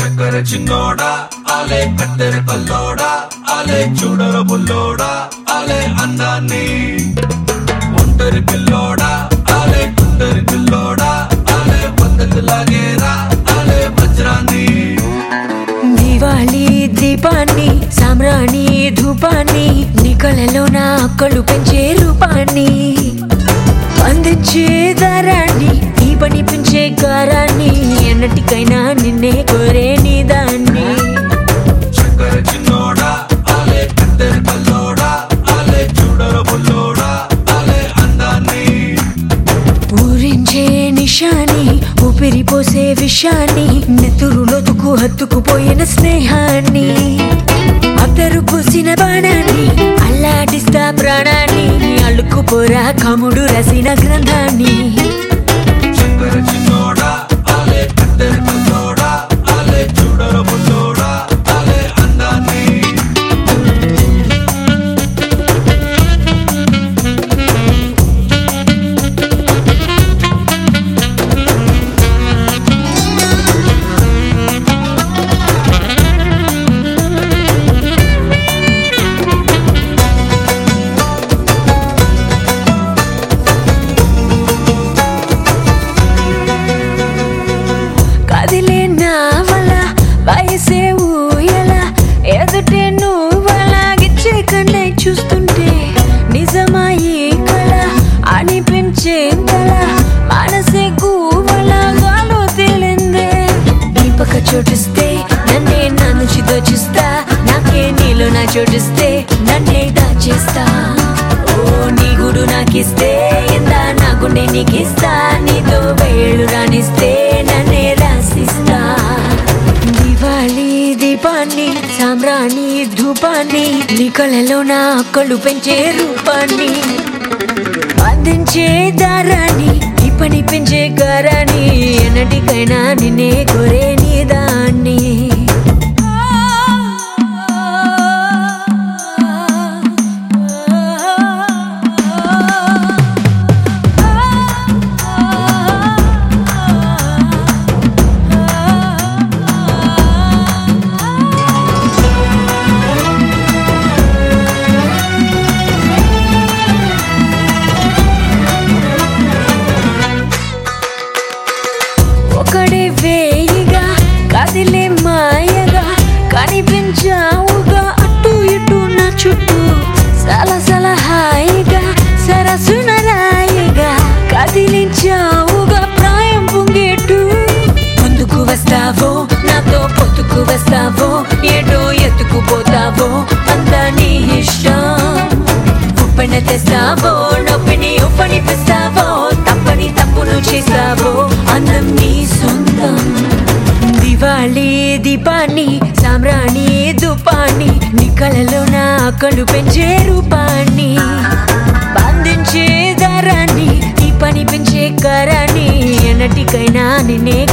చక్కర చిన్నోడా ఆలే కత్తెర కల్లోడా ఆలే చూడర బుల్లోడా ఆలే అందాన్ని ఒంటరి పిల్లోడా ఆలే కుందరి పిల్లోడా ఆలే పద్ధతి లాగేరా ఆలే వజ్రాన్ని దివాళీ దీపాన్ని సామ్రాణి ధూపాన్ని నీ కళలో నా అక్కలు పెంచే రూపాన్ని అందించే దారాన్ని ఈ పని పెంచే కారాన్ని ఎన్నటికైనా నిన్నే కోరే నీ దాన్ని చక్కర చిన్నోడా ఆలే కత్తెర కల్లోడా ఆలే చూడర బుల్లోడా ఆలే అందాన్ని ఊరించే నిషాని ఊపిరి పోసే విషాన్ని నెత్తురులోతుకు హత్తుకుపోయిన స్నేహాన్ని అద్దరు పూసిన బాణాన్ని అల్లాడిస్తా ప్రాణాన్ని అల్లుకుపోరా కముడు రసిన గ్రంథాన్ని చక్కర చిన్నోడా ఆలే కత్తెర కల్లోడా ఆలే చూడర బుల్లోడా ఆలే అందాన్ని కదిలే నావల వయసే ఊయల ఎదుటే నువ్వలాగిచ్చే కన్నే చూస్తుంటే నిజమాయి కళ అనిపించే కళ మనసే గువ్వలాగాలో తేలిందే దీపక చోటిస్తే నన్నే నా నుంచి దోచిస్తా నాకే నీలో నా చోటిస్తే నన్నే దాచేస్తా ఓ నీ గుడు నాకిస్తే ఇందా నా గుండె నీకిస్తా నీతో వేళ్ళు రాణిస్తే నన్నే రాసిస్తా దివాళీ దీపాన్ని సామ్రాణి ధూపాన్ని నీ కళలో నా కళ్ళు పెంచే రూపాన్ని అందించే దారాన్ని ఈ పని పెంచే గారాన్ని ఎన్నటికైనా నిన్నే కోరే నీ దాన్ని ఒకడే వేయిగా కదిలే మాయగా కనిపించావుగా అటు ఇటు నా చుట్టూ సలసల హాయిగా సరసున రాయిగా కదిలించావుగా ప్రాయం పొంగేటు ముందుకు వస్తావో నాతో పొత్తుకు వస్తావో ఏటో ఎత్తుకుపోతావో అంతా నీ ఇష్టం ఉప్పని తెస్తావో నొప్పిని ఉప్పనిపిస్తావో తప్పని తప్పును చేస్తావో అందం నీ సొంతం దివాళీ దీపాన్ని సామ్రాణి దుపాన్ని నీ కళలో నా కళ్ళు పెంచే రూపాన్ని బంధించే దారాన్ని ఈ పని పెంచే కరాన్ని ఎన్నటికైనా నిన్నే